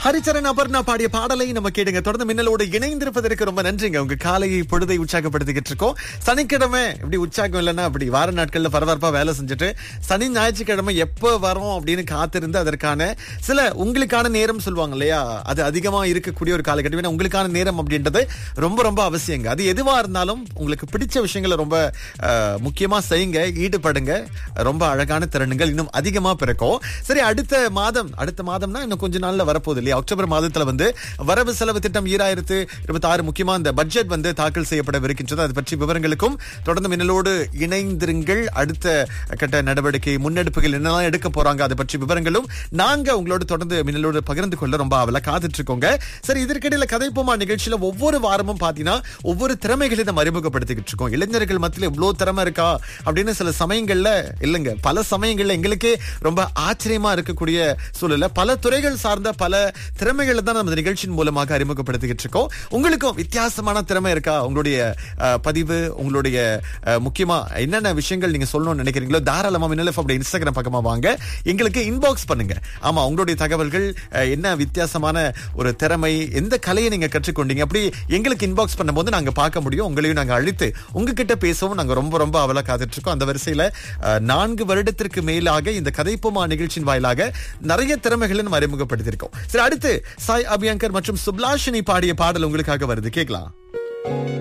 ஹரிச்சரன் அபர்ணா பாடிய பாடலை நம்ம கேடுங்க தொடர்ந்து மின்னலோடு இணைந்திருப்பதற்கு ரொம்ப நன்றிங்க உங்க காலையை பொழுதை உற்சாகப்படுத்திக்கிட்டு இருக்கோம் சனிக்கிழமை இப்படி உற்சாகம் இல்லைன்னா அப்படி வார நாட்கள்ல பரபரப்பா வேலை செஞ்சுட்டு சனி ஞாயிற்றுக்கிழமை எப்போ வரும் அப்படின்னு காத்திருந்து அதற்கான சில உங்களுக்கான நேரம் சொல்லுவாங்க இல்லையா அது அதிகமா இருக்கக்கூடிய ஒரு காலகட்டம் ஏன்னா உங்களுக்கான நேரம் அப்படின்றது ரொம்ப ரொம்ப அவசியங்க அது எதுவா இருந்தாலும் உங்களுக்கு பிடிச்ச விஷயங்களை ரொம்ப அஹ், முக்கியமா செய்யுங்க ஈடுபடுங்க ரொம்ப அழகான திறனுங்கள் இன்னும் அதிகமா பிறக்கும் சரி அடுத்த மாதம் அடுத்த மாதம்னா இன்னும் கொஞ்ச நாள்ல வரப்போகுது இல்லையா அக்டோபர் மாதத்துல வந்து வரவு செலவு திட்டம் ஈராயிரத்து இருபத்தி ஆறு முக்கியமா இந்த பட்ஜெட் வந்து தாக்கல் செய்யப்படவிருக்கின்றது அது பற்றி விவரங்களுக்கும் தொடர்ந்து மின்னலோடு இணைந்திருங்கள் அடுத்த கட்ட நடவடிக்கை முன்னெடுப்புகள் என்னெல்லாம் எடுக்க போறாங்க அதை பற்றி விவரங்களும் நாங்க உங்களோட தொடர்ந்து மின்னலோடு பகிர்ந்து கொள்ள ரொம்ப அவல காத்துட்டு இருக்கோங்க சரி இதற்கிடையில கதைப்போமா நிகழ்ச்சியில ஒவ்வொரு வாரமும் பாத்தீங்கன்னா ஒவ்வொரு திறமைகளை நம்ம அறிமுகப்படுத்திக்கிட்டு இருக்கோம் இளைஞர்கள் மத்தியில இவ்வளவு திறமை இருக்கா அப்படின்னு சில சமயங்கள்ல இல்லைங்க பல சமயங்கள்ல எங்களுக்கே ரொம்ப ஆச்சரியமா இருக்கக்கூடிய சூழல்ல பல துறைகள் சார்ந்த பல திறமைகளை தான் நம்ம இந்த நிகழ்ச்சியின் மூலமாக அறிமுகப்படுத்திக்கிட்டு இருக்கோம் உங்களுக்கும் வித்தியாசமான திறமை இருக்கா உங்களுடைய அஹ், பதிவு உங்களுடைய அஹ், முக்கியமா என்னென்ன விஷயங்கள் நீங்க சொல்லணும்னு நினைக்கிறீங்களோ தாராளமா மின்னலஃப் அப்படி இன்ஸ்டாகிராம் பக்கமா வாங்க எங்களுக்கு இன்பாக்ஸ் பண்ணுங்க ஆமா உங்களுடைய தகவல்கள் அஹ், என்ன வித்தியாசமான ஒரு திறமை எந்த கலையை நீங்க கற்றுக்கொண்டீங்க அப்படி எங்களுக்கு இன்பாக்ஸ் பண்ணும்போது நாங்க பார்க்க முடியும் உங்களையும் நாங்க அழைத்து உங்ககிட்ட பேசவும் நாங்க ரொம்ப ரொம்ப அவலா காத்துட்டு இருக்கோம் அந்த வரிசையில அஹ், நான்கு வருடத்திற்கு மேலாக இந்த கதைப்புமா நிகழ்ச்சியின் வாயிலாக நிறைய திறமைகளை நம்ம அறிமுகப்படுத்தியிருக்கோம் சரி அடுத்து சாய் அபியங்கர் மற்றும் சுப்லாஷினி பாடிய பாடல் உங்களுக்காக வருது கேட்கலாம்